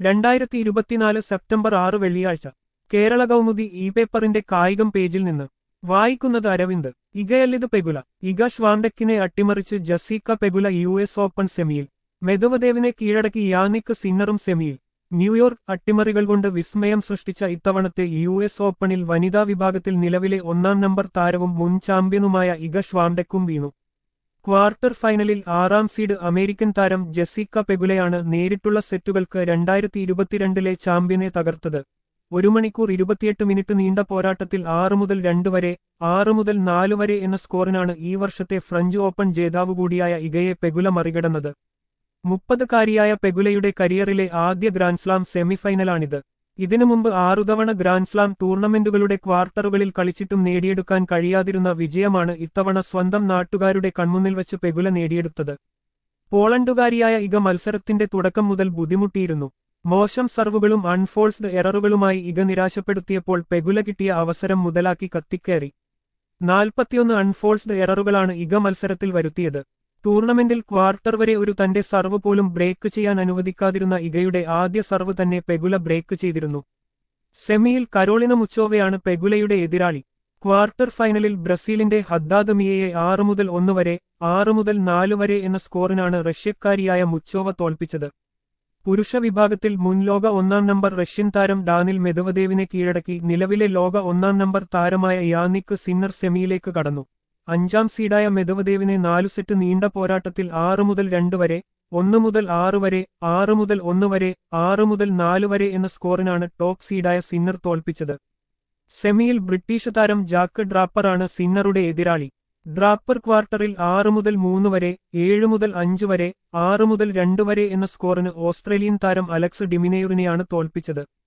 രണ്ടായിരത്തി ഇരുപത്തിനാല് സെപ്റ്റംബർ ആറ് വെള്ളിയാഴ്ച കേരള കൗമുദി ഇ പേപ്പറിന്റെ കായികം പേജിൽ നിന്ന് വായിക്കുന്നത് അരവിന്ദ് ഇഗയല്ലിത് പെഗുല ഇഗ ഷ്വാണ്ടക്കിനെ അട്ടിമറിച്ച് Jessica Pegula U S Open സെമിയിൽ മെദവദേവിനെ കീഴടക്കി യാനിക് സിന്നറും സെമിയിൽ ന്യൂയോർക്ക് അട്ടിമറികൾ കൊണ്ട് വിസ്മയം സൃഷ്ടിച്ച ഇത്തവണത്തെ യു എസ് ഓപ്പണിൽ വനിതാ വിഭാഗത്തിൽ നിലവിലെ ഒന്നാം നമ്പർ താരവും മുൻ ചാമ്പ്യനുമായ ഇഗ ഷ്വാണ്ടക്കും വീണു ക്വാർട്ടർ ഫൈനലിൽ ആറാം സീഡ് അമേരിക്കൻ താരം ജെസിക്ക പെഗുലയാണ് നേരിട്ടുള്ള സെറ്റുകൾക്ക് രണ്ടായിരത്തി ഇരുപത്തിരണ്ടിലെ ചാമ്പ്യനെ തകർത്തത് ഒരു മണിക്കൂർ ഇരുപത്തിയെട്ട് മിനിറ്റ് നീണ്ട പോരാട്ടത്തിൽ ആറ് മുതൽ രണ്ട് വരെ ആറ് മുതൽ നാല് വരെ എന്ന സ്കോറിനാണ് ഈ വർഷത്തെ ഫ്രഞ്ച് ഓപ്പൺ ജേതാവ് കൂടിയായ ഇഗയെ പെഗുല മറികടന്നത് മുപ്പതുകാരിയായ പെഗുലയുടെ കരിയറിലെ ആദ്യ ഗ്രാൻഡ്സ്ലാം സെമിഫൈനലാണിത് ഇതിനു മുമ്പ് ആറുതവണ ഗ്രാൻഡ്സ്ലാം ടൂർണമെന്റുകളുടെ ക്വാർട്ടറുകളിൽ കളിച്ചിട്ടും നേടിയെടുക്കാൻ കഴിയാതിരുന്ന വിജയമാണ് ഇത്തവണ സ്വന്തം നാട്ടുകാരുടെ കൺമുന്നിൽ വച്ച് പെഗുല നേടിയെടുത്തത് പോളണ്ടുകാരിയായ ഇഗ മത്സരത്തിന്റെ തുടക്കം മുതൽ ബുദ്ധിമുട്ടിയിരുന്നു മോശം സർവുകളും അൺഫോൾസ്ഡ് എററുകളുമായി ഇഗ നിരാശപ്പെടുത്തിയപ്പോൾ പെഗുല കിട്ടിയ അവസരം മുതലാക്കി കത്തിക്കയറി നാൽപ്പത്തിയൊന്ന് അൺഫോൾസ്ഡ് എററുകളാണ് ഇഗ മത്സരത്തിൽ വരുത്തിയത് ടൂർണമെന്റിൽ ക്വാർട്ടർ വരെ ഒരു തന്റെ സർവ് പോലും ബ്രേക്ക് ചെയ്യാൻ അനുവദിക്കാതിരുന്ന ഇഗയുടെ ആദ്യ സർവ് തന്നെ പെഗുല ബ്രേക്ക് ചെയ്തിരുന്നു സെമിയിൽ കരോളിന മുച്ചോവയാണ് പെഗുലയുടെ എതിരാളി ക്വാർട്ടർ ഫൈനലിൽ ബ്രസീലിന്റെ ഹദ്ദാദ് മിയയെ ആറ് മുതൽ ഒന്ന് വരെ ആറ് മുതൽ നാല് വരെ എന്ന സ്കോറിനാണ് റഷ്യക്കാരിയായ മുച്ചോവ തോൽപ്പിച്ചത് പുരുഷ വിഭാഗത്തിൽ മുൻ ലോക ഒന്നാം നമ്പർ റഷ്യൻ താരം ഡാനിൽ മെദവദേവിനെ കീഴടക്കി നിലവിലെ ലോക ഒന്നാം നമ്പർ താരമായ യാനിക് സിന്നർ സെമിയിലേക്ക് കടന്നു അഞ്ചാം സീഡായ മെദവദേവിനെ നാലു സെറ്റ് നീണ്ട പോരാട്ടത്തിൽ ആറ് മുതൽ രണ്ട് വരെ ഒന്ന് മുതൽ ആറ് വരെ ആറ് മുതൽ ഒന്ന് വരെ ആറ് മുതൽ നാല് വരെ എന്ന സ്കോറിനാണ് ടോപ്പ് സീഡായ സിന്നർ തോൽപ്പിച്ചത് സെമിയിൽ ബ്രിട്ടീഷ് താരം ജാക്ക് ഡ്രാപ്പറാണ് സിന്നറുടെ എതിരാളി ഡ്രാപ്പർ ക്വാർട്ടറിൽ ആറ് മുതൽ മൂന്ന് വരെ ഏഴ് മുതൽ അഞ്ച് വരെ ആറ് മുതൽ രണ്ട് വരെ എന്ന സ്കോറിന് ഓസ്ട്രേലിയൻ താരം അലക്സ് ഡിമിനയൂറിനെയാണ് തോൽപ്പിച്ചത്